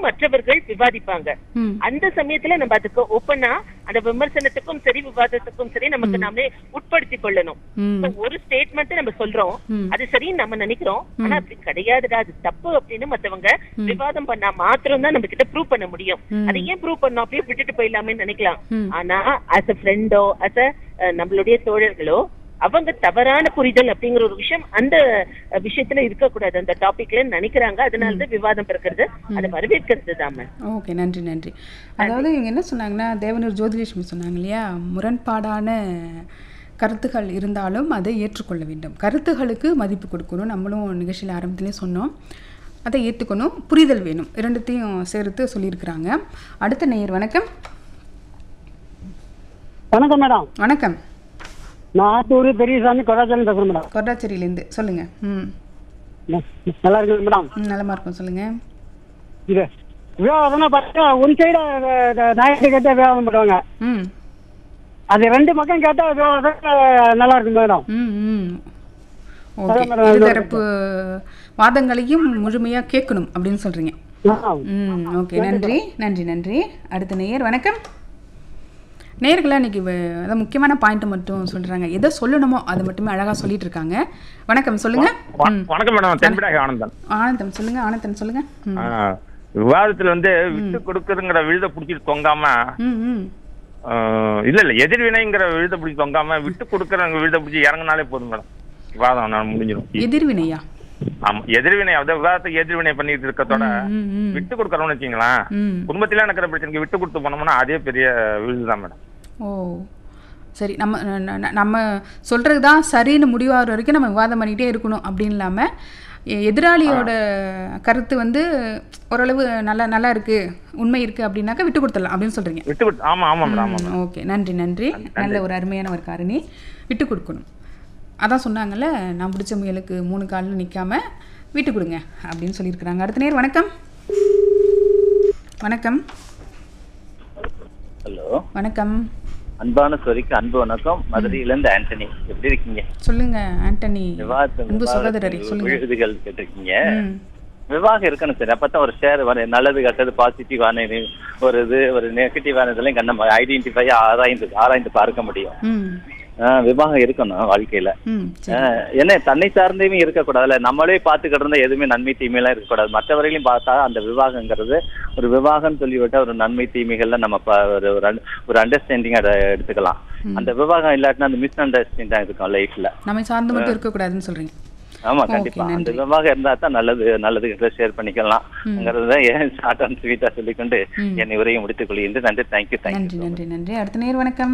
மற்றும் மற்றவர்கள் விவாதிப்பாங்க ம் அந்த சமயத்துல நம்ம அதுக்கு ஓப்பனா அந்த விமர்சனத்துக்கும் சரி விவாதத்துக்கும் சரி நமக்கு நாமளே உட்படுத்திக் கொள்ளணும் ம் So, ஒரு ஸ்டேட்மெண்ட் நம்ம சொல்றோம் ம். அது சரின்னு நம்ம நினைக்கிறோம் ஆனா அப்படி கிடையாதுடா அது தப்பு அப்படின்னு மத்தவங்க விவாதம் பண்ணா மாத்திரம் தான் நம்ம கிட்ட ப்ரூவ் பண்ண முடியும் ம். அதை ஏன் ப்ரூவ் பண்ணோம் அப்படியே விட்டுட்டு போயிடலாமே நினைக்கலாம் ம். ஆனா ஆஸ் அ ஃப்ரெண்டோ ஆஸ் அ நம்மளுடைய தோழர்களோ அவங்க தவறான புரிதல் அப்படிங்கிற ஒரு விஷயம் அந்த அஹ், விஷயத்துல இருக்கக்கூடாது அந்த டாபிக்ல நினைக்கிறாங்க அதனாலதான் விவாதம் பிறக்கிறது அதை வரவேற்கிறது தாம ஓகே நன்றி நன்றி அதாவது இவங்க என்ன சொன்னாங்கன்னா தேவனூர் ஜோதிலட்சுமி சொன்னாங்க இல்லையா முரண்பாடான கருத்துகள் இருந்தாலும் அதை ஏற்றுக்கொள்ள வேண்டும் கருத்துகளுக்கு மதிப்பு கொடுக்கணும் நம்மளும் நிகழ்ச்சியில் ஆரம்பத்திலே சொன்னோம் அதை ஏற்றுக்கணும் புரிதல் வேணும் இரண்டுத்தையும் சேர்த்து சொல்லியிருக்கிறாங்க அடுத்த நேயர் வணக்கம் வணக்கம் மேடம் வணக்கம் நான் ஆத்தூர் பெரியசாமி கொடாச்சலம் பேசுறேன் மேடம் கொட்டாச்சேரியிலேருந்து சொல்லுங்கள் ம் ந- நல்லா இருக்குது மேடம் ம், நலமா இருக்கும் சொல்லுங்கள் இது விவாதம்னா பார்த்தா ஒன் சைடு நாயத்தை கேட்டால் விவாதம் பண்ணுவாங்க ம் அது ரெண்டு பக்கம் கேட்டால் விவாதம் அஹ், நல்லா இருக்கும் மேடம் ம் ம் ஓகே அதான் மேடம், இருதரப்பு வாதங்களையும் முழுமையாக கேட்கணும் அப்படின்னு சொல்கிறீங்க ஆ. ம் ஓகே நன்றி நன்றி நன்றி அடுத்த நேயர் வணக்கம் நேயர்களாக இன்னைக்கு வ- அதான் முக்கியமான பாயிண்ட் மட்டும் சொல்கிறாங்க எதை சொல்லணுமோ அதை மட்டுமே அழகாக சொல்லிட்டு இருக்காங்க வணக்கம் சொல்லுங்க வ- ம் வணக்கம் மேடம் தென்பிடாக ஆனந்தன் ஆனந்தம் சொல்லுங்க ஆனந்தன் சொல்லுங்க ம் ஆ, விவாதத்துல வந்து விட்டு கொடுக்குறங்கிற விழுத புடிச்சிட்டு தொங்காம ம் ம் ஆ, இல்ல இல்ல எதிர்வினைங்கிற விழுத பிடிச்சி தொங்காம விட்டு கொடுக்குற விழுத பிடிச்சி இறங்குனாலே போதும் மேடம் விவாதம் நான் முடிஞ்சிடும் எதிர்வினையா ஆமா எதிர்வினை அதாவது விவாதத்துக்கு எதிர்வினை பண்ணிட்டு இருக்கத்தோட ம் ம் விட்டு கொடுக்கறோம்னு வச்சுங்களேன் ம் குடும்பத்தில நடக்கிற பிரச்சனைக்கு விட்டு கொடுத்து போனோம்னா அதே பெரிய விழுது தான் மேடம் ஓ சரி நம்ம ந- ந- நம்ம சொல்கிறது தான் சரின்னு முடிவாகிற வரைக்கும் நம்ம விவாதம் பண்ணிகிட்டே இருக்கணும் அப்படின்னு இல்லாமல் எ- எதிராளியோட கருத்து வந்து ஓரளவு நல்லா நல்லா இருக்குது உண்மை இருக்குது அப்படின்னாக்கா விட்டு கொடுத்துடலாம் அப்படின்னு சொல்கிறீங்க விட்டு கொடுத்து ஆமா ஆமா மேடம் ஆமா மேடம் ஓகே நன்றி நன்றி நல்ல ஒரு அருமையான ஒரு காரணி விட்டு கொடுக்கணும் அதான் சொன்னாங்கல்ல நான் பிடிச்ச முயலுக்கு மூணு காலில் நிற்காம விட்டு கொடுங்க அப்படின்னு சொல்லியிருக்கிறாங்க அடுத்த நேர் வணக்கம் வணக்கம் ஹலோ வணக்கம் அன்பான சொரிக்கு அன்பு வணக்கம் மதுரையில இருந்து ஆண்டனி எப்படி இருக்கீங்க சொல்லுங்க ஆண்டனி விவாதம் அன்பு சகோதரரே விவாதத்தில் சொல்லுங்க விழுதுகள் கேட்டிருக்கீங்க ம் விவாகம் இருக்கணும் சார் அப்பதான் ஒரு ஷேர் வர நல்லது கெட்டது பாசிட்டிவான இது ஒரு இது ஒரு நெகட்டிவான இதெல்லாம் கண்ண ஐடென்டிஃபை ஆராய்ந்து ஆராய்ந்து பார்க்க முடியும் ம் ஆஹ் விவாகம் இருக்கணும் வாழ்க்கையில ம் சரி ஆஹ் என்ன தன்னை சார்ந்தையுமே இருக்கக்கூடாதுல்ல நம்மளே பார்த்துக்கிட்டு இருந்தா எதுவுமே நன்மை தீமையெல்லாம் இருக்கக்கூடாது மற்றவர்களையும் பார்த்தா அந்த விவாகங்கிறது ஒரு விவாகம் சொல்லிவிட்டா ஒரு நன்மை தீமைகள்ல நம்ம ப- ஒரு ஒரு un- ஒரு அண்டர்ஸ்டாண்டிங் அதை எடுத்துக்கலாம் அந்த விவாகம் இல்லாட்டினா அந்த மிஸ் அண்டர்ஸ்டாண்டிங் இருக்கும் லைஃப்ல நம்மை சார்ந்து மட்டும் இருக்கக்கூடாதுன்னு சொல்றீங்க ஆமா Okay, கண்டிப்பா அந்த நன்றி. விவாகம் இருந்தா தான் நல்லது நல்லது ஷேர் பண்ணிக்கலாம்ங்கிறது தான் ஏன் ஷார்ட் அண்ட் ஸ்வீட்டா சொல்லிக்கொண்டு ம். என்னை உரையை முடித்துக் கொள்கின்றேன் நன்றி தேங்க்யூ நன்றி தேங்க்யூ நன்றி நன்றி அடுத்த நேர் வணக்கம்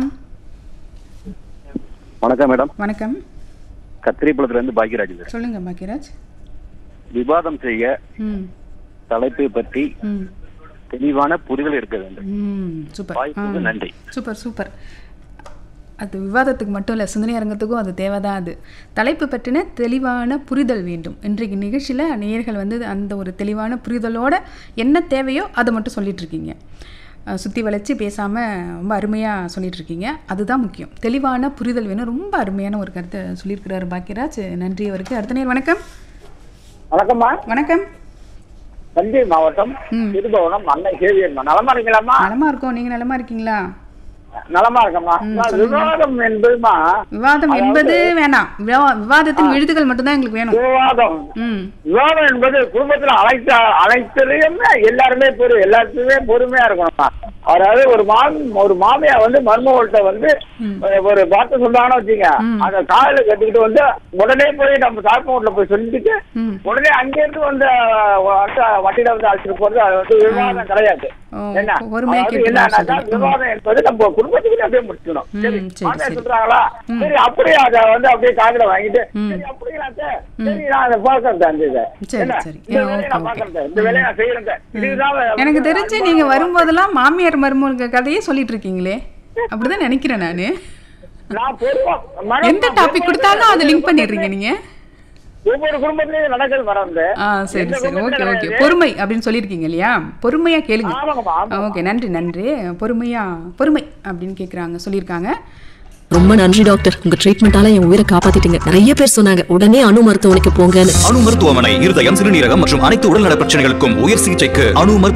வணக்கம் மேடம் வணக்கம் கத்திரிப்பழத்துல இருந்து பாக்யராஜ் பேசுறேன். சொல்லுங்க பாக்கியராஜ் விவாதம் செய்ய ம் தலைப்பை பற்றி ம் தெளிவான புரிதல் இருக்க வேண்டும் ம் சூப்பர் வாய்ப்புக்கு ஆ. நன்றி சூப்பர் சூப்பர் அது விவாதத்துக்கு மட்டும் இல்லை சிந்தனை அரங்கத்துக்கும் அது தேவைதான் அது தலைப்பு பற்றின தெளிவான புரிதல் வேண்டும் இன்றைக்கு நிகழ்ச்சியில் நேயர்கள் வந்து அந்த ஒரு தெளிவான புரிதலோட என்ன தேவையோ அதை மட்டும் சொல்லிட்டு இருக்கீங்க அஹ் சுத்தி வளைச்சு பேசாமல் ரொம்ப அருமையாக சொல்லிட்டு இருக்கீங்க அதுதான் முக்கியம் தெளிவான புரிதல் வேணும் ரொம்ப அருமையான ஒரு கருத்தை சொல்லியிருக்கிறாரு பாக்கியராஜ் நன்றி அவருக்கு அடுத்த நேர் வணக்கம் வணக்கம்மா வணக்கம் தஞ்சை மாவட்டம் ம். திருபுவனம் அன்னை சேவியம்மா நலமா இருக்கீங்களாம்மா நலமா இருக்கோம் நீங்கள் நலமா இருக்கீங்களா நலமா இருக்கம்மா விவாதம் என்பதுமா விவாதம் என்பது வேணாம் விவா- விவாதத்தின் விழுதுகள் மட்டும்தான் எங்களுக்கு வேணும் விவாதம் ம் விவாதம் என்பது குடும்பத்துல அனைத்து அனைத்துலயுமே எல்லாருமே பொறு எல்லாத்துலயுமே பொறுமையா இருக்கணும்மா அதாவது ஒரு மாமி ஒரு மாமியா வந்து மருமகள்கிட்ட வந்து ஒரு வார்த்தை சொல்றாங்கன்னு வச்சுங்க ம். அந்த காலையில கட்டிக்கிட்டு வந்து உடனே போய் நம்ம தாய்ப்பா வீட்டுல போய் சொல்லிட்டு ம் உடனே அங்கிருந்து வந்து வந்து வண்டியில வந்து அழைச்சிட்டு போறது அது வந்து விவாதம் கிடையாது ஓ, என்ன பொறுமையா அதாவது கேட்கணும் என்னன்னாக்கா சொல்றீங்க. ம். விவாதம் என்பது நம்ம குடும்பத்துக்கு அப்படியே முடிச்சிடணும் ம், சரி சரி, மாமியார் சரி. சொல்றாங்களா ம். சரி அப்படியே அதை வந்து அப்படியே காதுல வாங்கிட்டு ம். சரி அப்படிங்களா சார் சரி நான் அதை பார்க்கறேன் அந்த இதை சரி, என்ன? சரி. இந்த ஏ, வேலையை ஓகே, நான் ஓகே. பார்க்கறேன் இந்த வேலையை நான் செய்யறேன் இதுதான் எனக்கு தெரிஞ்சு நீங்க வரும்போதெல்லாம் மாமியார் மருமக கதையே சொல்லிட்டு இருக்கீங்களே அப்படிதான் நினைக்கிறேன் நானு நான் பொதுவா மேடம், எந்த நான் டாபிக் கொடுத்தாலும் அதை லிங்க் பண்ணிடுறீங்க நீங்க ஒவ்வொரு குடும்பத்திலயும் நடக்கிறது மறந்து ஆ சரி எந்த சரி ஓகே குடும்பத்துல ஓகே கிடையாது. பொறுமை அப்படின்னு சொல்லியிருக்கீங்க இல்லையா பொறுமையா கேளுங்க ஆமாங்கம்மா, ஆமாங்கம்மா. ஓகே நன்றி நன்றி பொறுமையா பொறுமை அப்படின்னு கேக்குறாங்க சொல்லியிருக்காங்க ரொம்ப நன்றி டாக்டர் உங்க ட்ரீட்மெண்டால என் உயிரை காப்பாத்திட்டீங்க நிறைய பேர் சொன்னாங்க உடனே அணு மருத்துவமனைக்கு போங்கன்னு அணு மருத்துவமனை இருதயம் சிறுநீரகம் மற்றும் அனைத்து உடல்நல பிரச்சனைகளுக்கும் உயர் சிகிச்சைக்கு அணு மருத்துவ